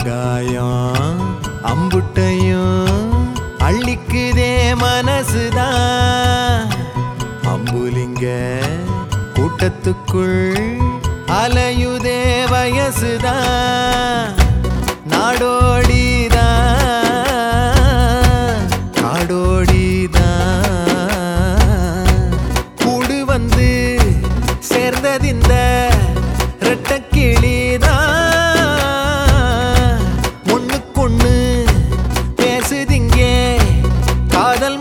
ஆகாயம் அம்புட்டையும் அள்ளிக்குதே மனசுதான் அம்புலிங்க கூட்டத்துக்குள் அலையுதே வயசுதான் நாடோடிதான் காடோடிதான் கூடு வந்து சேர்ந்ததிந்த ரெட்டக்கிளிதான் ஒண்ணுக்கொண்ணு பேசுதிங்கே காதல்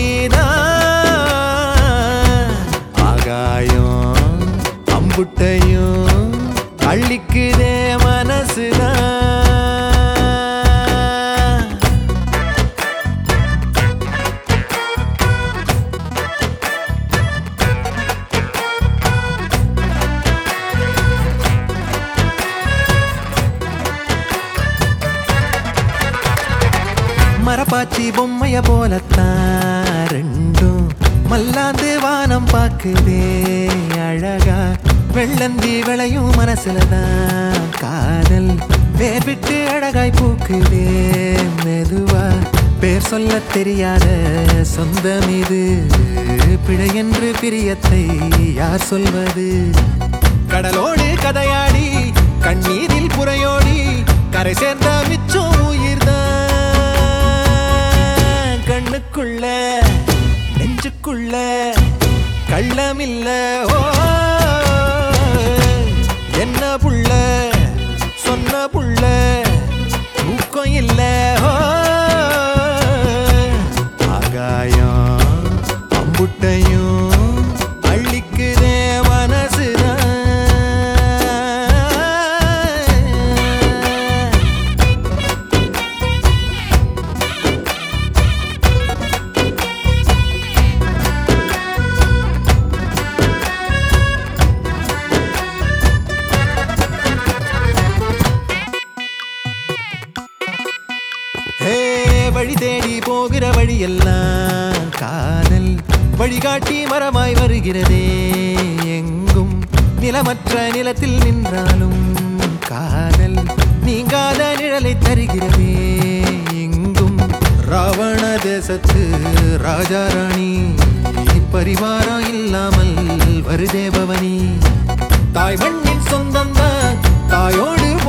மொழிதான் ஆகாயம் அம்புட்டையும் அள்ளிக்குதே மனசுதான் மரப்பாச்சி பொம்மைய போலத்தான் ரெண்டும் மல்லாந்து வானம் பாக்குதே அழகா வெள்ளந்தி விளையும் மனசுலதான் காதல் பேர் விட்டு அழகாய் பூக்குதே மெதுவா பேர் சொல்ல தெரியாத சொந்தம் இது பிழை என்று பிரியத்தை யார் சொல்வது கடலோடு கதையாடி கண்ணீரில் புறையோடி கரை சேர்ந்த மிச்சம் உயிர்தான் கண்ணுக்குள்ள நெஞ்சுக்குள்ள கள்ளமில்ல ஓ என்ன புள்ள சொன்ன புள்ள தூக்கம் இல்ல ஓ ஆகாயம் அம்புட்டையும் அள்ளிக்குதே மனசுதான் ஹே வழி தேடி போகிற வழியெல்லாம் காதல் வழிகாட்டி மரமாய் வருகிறதே எங்கும் நிலமற்ற நிலத்தில் நின்றாலும் காதல் நீங்காத நிழலை தருகிறதே எங்கும் ராவண தேசத்து ராஜா ராணி பரிவாரம் இல்லாமல் வருதே பவனி தாய் மண்ணின் சொந்தம் தான் தாயோடு